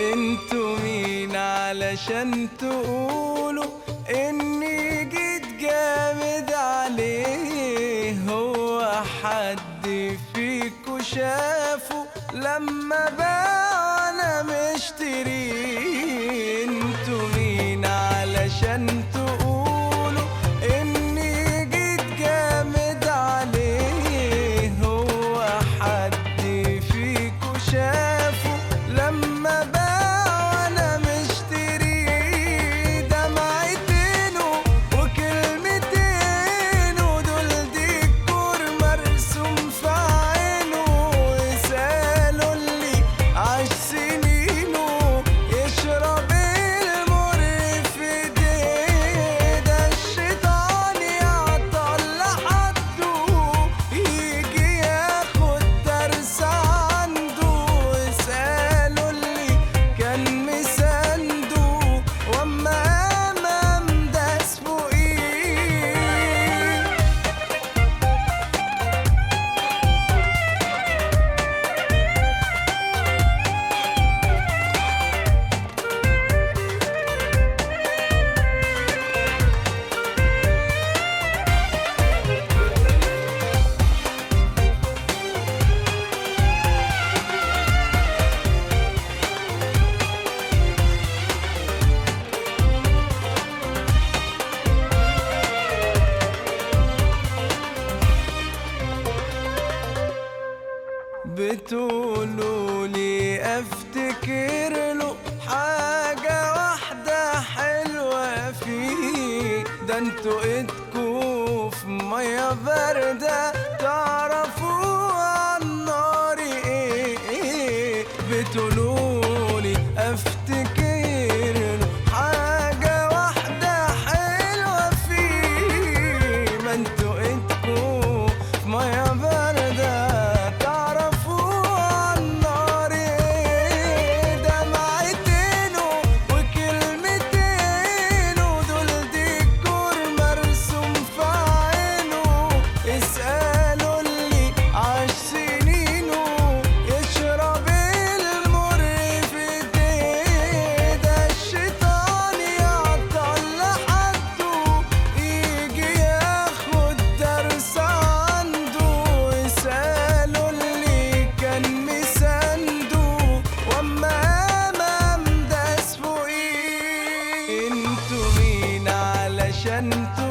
انتوا مين علشان تقولوا اني جيت جامد عليه هو حد فيكو شافه لما باع انا مشتري انتوا مين علشان تقولوا اني جيت جامد عليه هو حد فيكو شافه لما باع انا مشتري دمعتينه وكلمتينه دول ديكور مرسوم في عينه اسألوا اللي عاش سنينه يشرب المر في ايديه ده الشيطان يعطل لحده يجي ياخد درس عنده اسألوا اللي كان مسانده واما امام داس فوقيه بتقولوا لي افتكر له حاجة واحدة حلوة فيه ده انتوا ايدكوا في مية باردة تعرفوا عن النار ايه, إيه بتقولوا لي افتكر له حاجة واحدة حلوة فيه ما انتوا ايدكوا في مية باردة تعرفوا عن النار ايه دمعتينه وكلمتينه دول ديكور مرسوم في عينه اسألوا اللي عاش سنينه يشرب المر في ايديه ده الشيطان يعطل لحده يجي ياخد درس عنده اسألوا اللي كان مسانده واما امام داس فوقيه انتوا مين علشان تقولوا